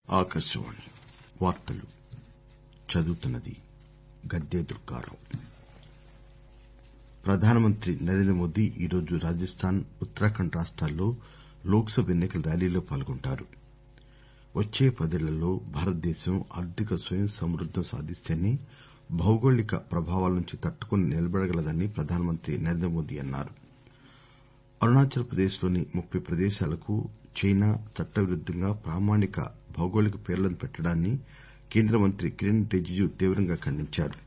ఆకాశవాణి వార్తలు చదువుతున్నది గద్దె దుర్గారావు ప్రధానమంత్రి నరేంద్ర మోదీ ఈరోజు రాజస్థాన్ ఉత్తరాఖండ్ రాష్టాల్లో లోక్ సభ ఎన్ని కల ర్యాలీలో పాల్గొంటారు వచ్చే పదేళ్లలో భారతదేశం ఆర్థిక స్వయం సమృద్దం సాధిస్తేనే భౌగోళిక ప్రభావాల నుంచి తట్టుకుని నిలబడగలదని ప్రధానమంత్రి నరేంద్ర మోదీ అన్నారు అరుణాచల్ ప్రదేశ్ లోని ముప్పై ప్రదేశాలకు చైనా చట్టవిరుద్దంగా ప్రామాణిక భౌగోళిక పేర్లను పెట్టడాన్ని కేంద్ర మంత్రి కిరణ్ రిజిజు తీవ్రంగా ఖండించారు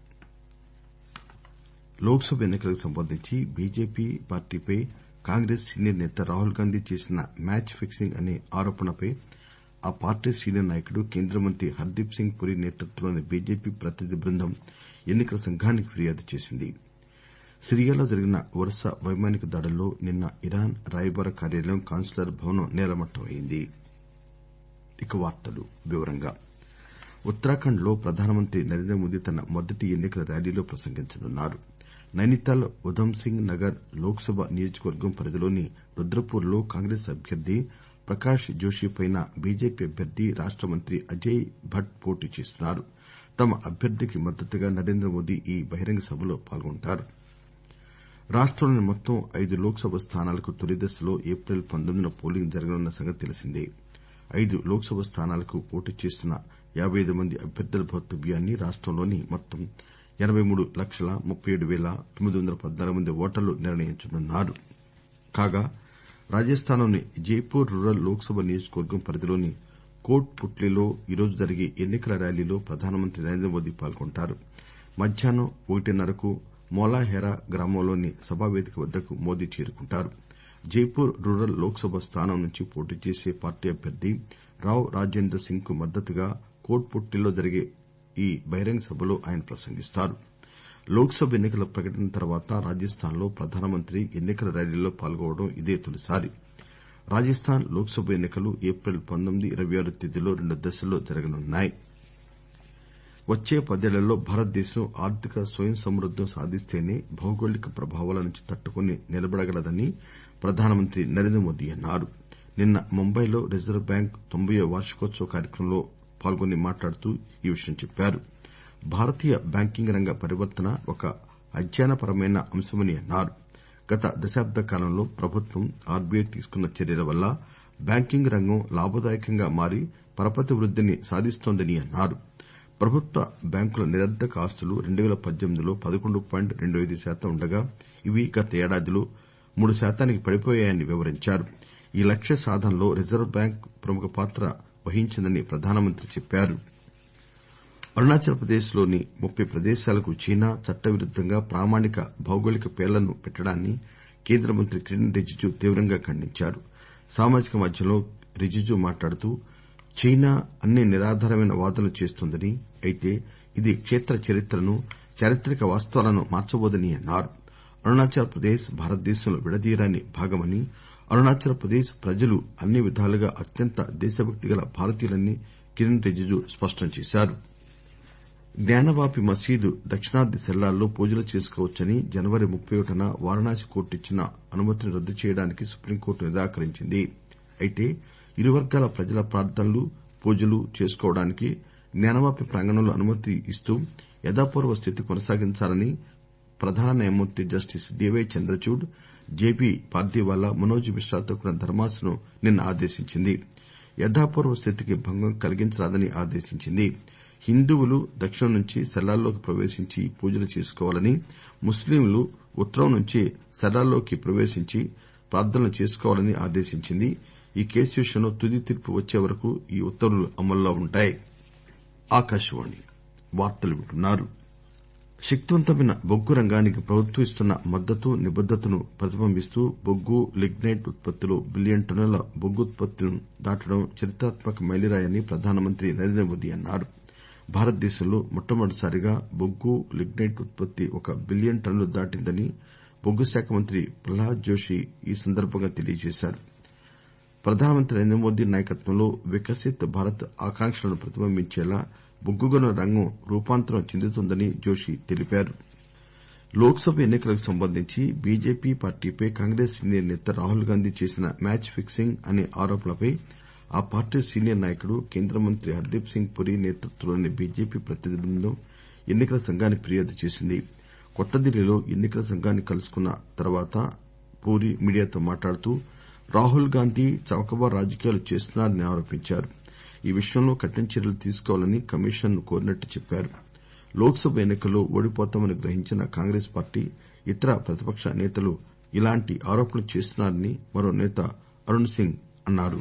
లోక్ సభ ఎన్ని కలకు సంబంధించి బీజేపీ పార్టీపై కాంగ్రెస్ సీనియర్ నేత రాహుల్ గాంధీ చేసిన మ్యాచ్ ఫిక్సింగ్ అనే ఆరోపణపై ఆ పార్టీ సీనియర్ నాయకుడు కేంద్ర మంత్రి హర్దీప్ సింగ్ పురి నేతృత్వంలోని బీజేపీ ప్రతినిధి బృందం ఎన్ని కల సంఘానికి ఫిర్యాదు చేసింది సిరియాలో జరిగిన వరుస వైమానిక దాడుల్లో నిన్న ఇరాన్ రాయబార కార్యాలయం కాన్సులర్ భవనం నేలమట్టం అయింది ఉత్తరాఖండ్ లో ప్రధానమంత్రి నరేంద్ర మోదీ తన మొదటి ఎన్ని కల ర్యాలీలో ప్రసంగించనున్నారు నైనితాల్ ఉధమ్ సింగ్ నగర్ లోక్ సభ నియోజకవర్గం పరిధిలోని రుద్రపూర్ లో కాంగ్రెస్ అభ్యర్థి ప్రకాష్ జోషీపై బీజేపీ అభ్యర్థి రాష్ట మంత్రి అజయ్ భట్ పోటీ చేస్తున్నారు తమ అభ్యర్థికి మద్దతుగా నరేంద్ర మోదీ ఈ బహిరంగ సభలో పాల్గొంటారు రాష్టంలోని మొత్తం ఐదు లోక్ సభ స్థానాలకు తొలి దశలో ఏప్రిల్ పంతొమ్మిదిన పోలింగ్ జరగనున్న సంగతి తెలిసిందే ఐదు లోక్ సభ స్థానాలకు పోటీ చేస్తున్న యాబై అయిదు మంది అభ్యర్థుల భవితవ్యాన్ని రాష్టంలోని మొత్తం ఎనబై మూడు లక్షల ముప్పై ఏడు పేల తొమ్మిది వందల పద్నాలుగు మంది ఓటర్లు నిర్ణయించనున్నారు కాగా రాజస్థాన్ లోని జైపూర్ రూరల్ లోక్ సభ నియోజకవర్గం పరిధిలోని కోట్ పుట్లీలో ఈరోజు జరిగే ఎన్ని కల ర్యాలీలో ప్రధానమంత్రి నరేంద్ర మోదీ పాల్గొంటారు మధ్యాహ్నం ఒకటిన్నరకు మోలాహెరా గ్రామంలోని సభావేదిక వద్దకు మోదీ చేరుకుంటారు జైపూర్ రూరల్ లోక్ సభ స్థానం నుంచి పోటీ చేసే పార్టీ అభ్యర్థి రావ్ రాజేందర్ సింగ్ కు మద్దతుగా కోట్ పుట్లీలో జరిగే ఈ బహిరంగ సభలో ఆయన ప్రసంగిస్తారు లోక్ సభ ఎన్ని కల ప్రకటన తర్వాత రాజస్థాన్ లో ప్రధానమంత్రి ఎన్ని కల ర్యాలీలో పాల్గొనడం ఇదే తొలిసారి రాజస్థాన్ లోక్ సభ ఎన్ని కలు ఏప్రిల్ పంతొమ్మిది ఇరవై ఆరు తేదీల్లో రెండు దశల్లో జరగనున్నాయి వచ్చే పదేళ్లలో భారతదేశం ఆర్థిక స్వయం సమృద్దం సాధిస్తేనే భౌగోళిక ప్రభావాల నుంచి తట్టుకుని నిలబడగలదని ప్రధానమంత్రి నరేంద్ర మోదీ అన్నారు నిన్న ముంబైలో రిజర్వ్ బ్యాంక్ తొంభయ్యో వార్షికోత్సవ కార్యక్రమంలో పాల్గొని మాట్లాడుతూ ఈ విషయం చెప్పారు భారతీయ బ్యాంకింగ్ రంగ పరివర్తన ఒక అధ్యయనపరమైన అంశమని అన్నారు గత దశాబ్ద కాలంలో ప్రభుత్వం ఆర్బీఐ తీసుకున్న చర్యల వల్ల బ్యాంకింగ్ రంగం లాభదాయకంగా మారి పరపతి వృద్దిని సాధిస్తోందని అన్నారు ప్రభుత్వ బ్యాంకుల నిరర్ధక ఆస్తులు రెండు పేల పద్దెనిమిదిలో పదకొండు పాయింట్ రెండు ఐదు శాతం ఉండగా ఇవి గత ఏడాదిలో మూడు శాతానికి పడిపోయాయని వివరించారు ఈ లక్ష్య సాధనలో రిజర్వ్ బ్యాంక్ ప్రముఖ పాత్ర వహించిందని ప్రధానమంత్రి చెప్పారు అరుణాచల్ ప్రదేశ్ లోని ముప్పై ప్రదేశాలకు చైనా చట్టవిరుద్దంగా ప్రామాణిక భౌగోళిక పేర్లను పెట్టడాన్ని కేంద్ర మంత్రి కిరణ్ రిజిజు తీవ్రంగా ఖండించారు సామాజిక మాధ్యమంలో రిజిజు మాట్లాడుతూ చైనా అన్ని నిరాధారమైన వాదనలు చేస్తోందని అయితే ఇది క్షేత్ర చరిత్రను చారిత్రక వాస్తవాలను మార్చబోదని అన్నారు అరుణాచల్ ప్రదేశ్ భారతదేశంలో విడదీయరాని భాగమని అరుణాచల్ ప్రదేశ్ ప్రజలు అన్ని విధాలుగా అత్యంత దేశభక్తి గల భారతీయులని కిరణ్ రిజిజు స్పష్టం చేశారు జ్ఞానవాపి మసీదు దక్షిణాది సెల్లార్లో పూజలు చేసుకోవచ్చని జనవరి ముప్పై ఒకటిన వారణాసి కోర్టు ఇచ్చిన అనుమతిని రద్దు చేయడానికి సుప్రీంకోర్టు నిరాకరించింది అయితే ఇరు వర్గాల ప్రజల ప్రార్థనలు పూజలు చేసుకోవడానికి జ్ఞానవాపి ప్రాంగణంలో అనుమతి ఇస్తూ యథాపూర్వ స్థితి కొనసాగించాలని ప్రధాన న్యాయమూర్తి justice D Y Chandrachud J B Pardiwala Manoj మిశ్రాతో కూడిన ధర్మాసనం నిన్న ఆదేశించింది యథాపూర్వ స్థితికి భంగం కలిగించరాదని ఆదేశించింది హిందువులు దక్షిణం నుంచి సెల్లార్లోకి ప్రవేశించి పూజలు చేసుకోవాలని ముస్లింలు ఉత్తరం నుంచి సెల్లార్లోకి ప్రవేశించి ప్రార్థనలు చేసుకోవాలని ఆదేశించింది ఈ కేసు విషయంలో తుది తీర్పు వచ్చే వరకు ఈ ఉత్తర్వులు అమల్లో ఉంటాయి శక్తివంతమైన బొగ్గు రంగానికి ప్రభుత్వం ఇస్తున్న మద్దతు నిబద్దతను ప్రతిబింబిస్తూ బొగ్గు లిగ్నైట్ ఉత్పత్తిలో బిలియన్ టన్నుల బొగ్గు ఉత్పత్తిని దాటడం చరిత్రాత్మక మైలురాయని ప్రధానమంత్రి నరేంద్ర మోదీ అన్నారు భారతదేశంలో మొట్టమొదటిసారిగా బొగ్గు లిగ్నైట్ ఉత్పత్తి ఒక బిలియన్ టన్నులు దాటిందని బొగ్గు శాఖ మంత్రి ప్రహ్లాద్ జోషి ఈ సందర్బంగా తెలియజేశారు ప్రధానమంత్రి నరేంద్ర మోదీ నాయకత్వంలో వికసిత్ భారత్ ఆకాంక్షలను ప్రతిబింబించేలా బొగ్గు గనుల రంగం రూపాంతరం చెందుతోందని జోషి తెలిపారు లోక్ సభ ఎన్ని కలకు సంబంధించి బీజేపీ పార్టీపై కాంగ్రెస్ సీనియర్ నేత రాహుల్ గాంధీ చేసిన మ్యాచ్ ఫిక్సింగ్ అనే ఆరోపణలపై ఆ పార్టీ సీనియర్ నాయకుడు కేంద్ర మంత్రి హర్దీప్ సింగ్ పురి నేతృత్వంలోని బీజేపీ ప్రతినిధి బృందం ఎన్ని కల సంఘానికి ఫిర్యాదు చేసింది కొత్త ఢిల్లీలో ఎన్ని కల సంఘాన్ని కలుసుకున్న తర్వాత పూరి మీడియాతో మాట్లాడుతూ రాహుల్ గాంధీ చౌకబారు రాజకీయాలు చేస్తున్నారని ఆరోపించారు ఈ విషయంలో కఠిన చర్యలు తీసుకోవాలని కమిషన్ ను కోరినట్లు చెప్పారు లోక్ సభ ఎన్ని కల్లో ఓడిపోతామని గ్రహించిన కాంగ్రెస్ పార్టీ ఇతర ప్రతిపక్ష నేతలు ఇలాంటి ఆరోపణలు చేస్తున్నారని మరో నేత అరుణ్ సింగ్ అన్నారు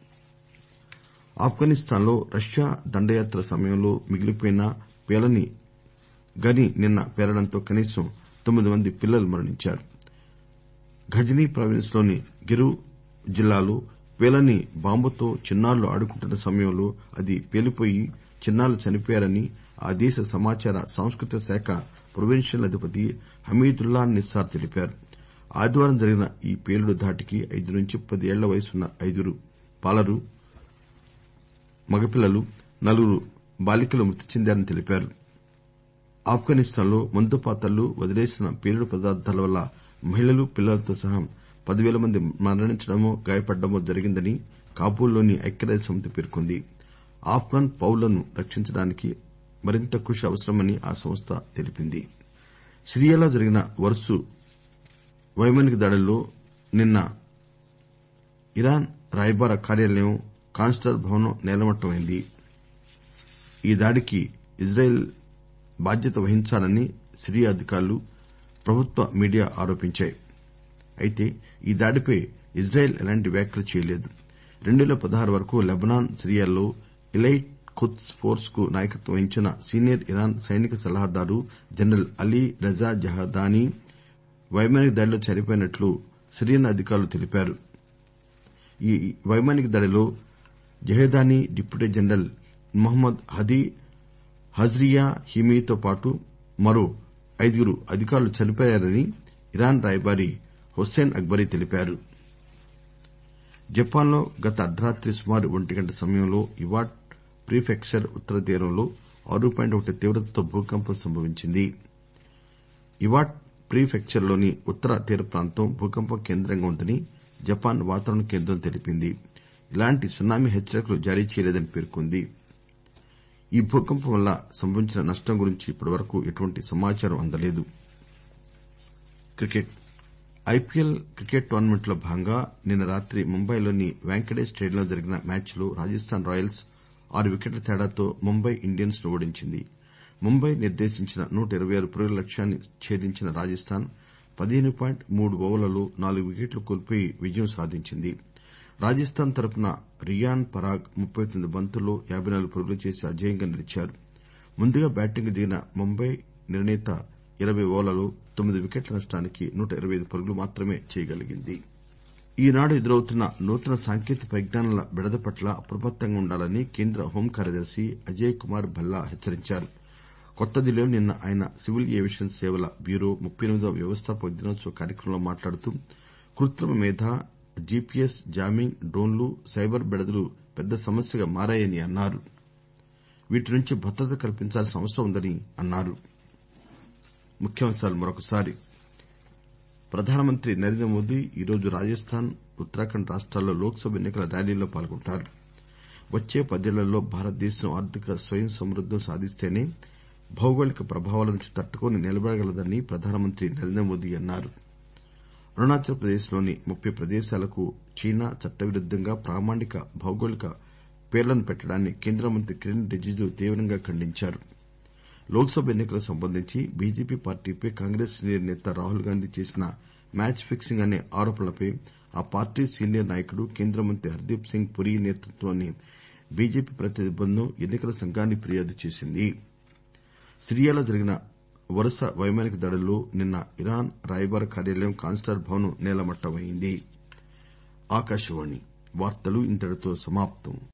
ఆఫ్ఘనిస్తాన్ లో రష్యా దండయాత్ర సమయంలో మిగిలిపోయిన పేలని గని నిన్న పేలడంతో కనీసం తొమ్మిది మంది పిల్లలు మరణించారు ఘజనీ ప్రావిన్స్ లోని గిరు జిల్లాలో పేలని బాంబుతో చిన్నారులు ఆడుకుంటున్న సమయంలో అది పేలిపోయి చిన్నారులు చనిపోయారని ఆ దేశ సమాచార సాంస్కృతిక శాఖ ప్రొవిన్షియల్ అధిపతి హమీదుల్లా నిస్సార్ తెలిపారు ఆదివారం జరిగిన ఈ పేలుడు ధాటికి ఐదు నుంచి పది ఏళ్ల వయసున్న ఐదుగురు బాలరు మగపిల్లలు నలుగురు బాలికలు మృతి చెందారని తెలిపారు ఆఫ్ఘనిస్తాన్ లో మందు పాతరలు వదిలేసిన పేలుడు పదార్థాల వల్ల మహిళలు పిల్లలతో సహా పదివేల మంది మరణించడమో గాయపడ్డమో జరిగిందని కాబూల్ లోని ఐక్యరాజ్యసమితి పేర్కొంది ఆఫ్ఘన్ పౌరులను రక్షించడానికి మరింత కృషి అవసరమని ఆ సంస్థ తెలిపింది సిరియాలో జరిగిన వరుస వైమానిక దాడుల్లో నిన్న ఇరాన్ రాయబార కార్యాలయం కాన్సులర్ భవనం నేలమట్టమైంది ఈ దాడికి ఇజ్రాయెల్ బాధ్యత వహించాలని సిరియా అధికారులు ప్రభుత్వ మీడియా ఆరోపించాయి అయితే ఈ దాడిపై ఇజ్రాయెల్ ఎలాంటి వ్యాఖ్యలు చేయలేదు రెండువేల పదహారు వరకు లెబనాన్ సిరియాల్లో ఎలైట్ ఖుద్స్ ఫోర్స్ కు నాయకత్వం వహించిన సీనియర్ ఇరాన్ సైనిక సలహాదారు జనరల్ అలీ రజా జహదానీ వైమానిక దాడిలో చనిపోయినట్లు సిరియన్ అధికారులు తెలిపారు ఈ వైమానిక దాడిలో జహదానీ డిప్యూటీ జనరల్ మహ్మద్ హదీ హజ్రియా హిమీతో పాటు మరో ఐదుగురు అధికారులు చనిపోయారని ఇరాన్ రాయబారి హుస్సేన్ అక్బరీ తెలిపారు జపాన్ లో గత అర్దరాత్రి సుమారు ఒంటి గంట సమయంలో ఇవాట్ ప్రీఫెక్చర్ ఉత్తర తీరంలో ఆరు పాయింట్ ఒకటి తీవ్రతతో భూకంపం సంభవించింది ఇవాట్ ప్రీఫెక్చర్ లోని ఉత్తర తీర ప్రాంతం భూకంపం కేంద్రంగా ఉందని జపాన్ వాతావరణ కేంద్రం తెలిపింది ఎలాంటి సునామీ హెచ్చరికలు జారీ చేయలేదని పేర్కొంది ఈ భూకంపం వల్ల సంభవించిన నష్టం గురించి ఇప్పటివరకు ఎటువంటి సమాచారం అందలేదు ఐపీఎల్ క్రికెట్ టోర్నమెంట్ లో భాగంగా నిన్న రాత్రి ముంబైలోని వాంఖేడే స్టేడియంలో జరిగిన మ్యాచ్ లో రాజస్థాన్ రాయల్స్ ఆరు వికెట్ల తేడాతో ముంబై ఇండియన్స్ ను ఓడించింది ముంబై నిర్దేశించిన నూట ఇరవై ఆరు పరుగుల లక్ష్యాన్ని ఛేదించిన రాజస్థాన్ పదిహేను పాయింట్ మూడు ఓవర్లలో నాలుగు వికెట్లు కోల్పోయి విజయం సాధించింది రాజస్థాన్ తరఫున రియాన్ పరాగ్ ముప్పై తొమ్మిది బంతుల్లో యాబై నాలుగు పరుగులు చేసి అజేయంగా నిలిచారు ముందుగా బ్యాటింగ్ కు దిగిన ముంబై నిర్ణీత ఇరవై ఓవర్లలో తొమ్మిది వికెట్ల నష్టానికి నూట ఇరవై ఐదు పరుగులు మాత్రమే చేయగలిగింది ఈనాడు ఎదురవుతున్న నూతన సాంకేతిక పరిజ్ఞానాల బెడద పట్ల అప్రమత్తంగా ఉండాలని కేంద్ర హోం కార్యదర్శి అజయ్ కుమార్ భల్లా హెచ్చరించారు కొత్త ఢిల్లీలో నిన్న ఆయన సివిల్ ఏవియేషన్ సేవల బ్యూరో ముప్పై ఎనిమిదవ వ్యవస్థాపక దినోత్సవ కార్యక్రమంలో మాట్లాడుతూ కృత్రిమ మేధ జీపీఎస్ జామింగ్ డ్రోన్లు సైబర్ బెడదలు పెద్ద సమస్యగా మారాయని అన్నారు వీటి నుంచి భద్రత కల్పించాల్సిన అవసరం ఉందని అన్నారు ప్రధానమంత్రి నరేంద్ర మోదీ ఈరోజు రాజస్థాన్ ఉత్తరాఖండ్ రాష్టాల్లో లోక్ సభ ఎన్ని కల ర్యాలీల్లో పాల్గొంటారు వచ్చే పదేళ్లలో భారతదేశం ఆర్థిక స్వయం సమృద్దం సాధిస్తేనే భౌగోళిక ప్రభావాల నుంచి తట్టుకుని నిలబడగలదని ప్రధానమంత్రి నరేంద్ర మోదీ అన్నారు అరుణాచల్ ప్రదేశ్ లోని ముప్పై ప్రదేశాలకు చైనా చట్టవిరుద్దంగా ప్రామాణిక భౌగోళిక పేర్లను పెట్టడాన్ని కేంద్ర మంత్రి కిరణ్ రిజిజు తీవ్రంగా ఖండించారు లోక్ సభ ఎన్ని కలకు సంబంధించి బీజేపీ పార్టీపై కాంగ్రెస్ సీనియర్ నేత రాహుల్ గాంధీ చేసిన మ్యాచ్ ఫిక్సింగ్ అనే ఆరోపణలపై ఆ పార్టీ సీనియర్ నాయకుడు కేంద్ర మంత్రి హర్దీప్ సింగ్ పురి నేతృత్వంలోని బీజేపీ ప్రతినిధి బృందం ఎన్ని కల సంఘానికి ఫిర్యాదు చేసింది సిరియాలో జరిగిన వరుస వైమానిక దాడుల్లో నిన్న ఇరాన్ రాయబార కార్యాలయం కాన్సులర్ భవనం నేలమట్టమయింది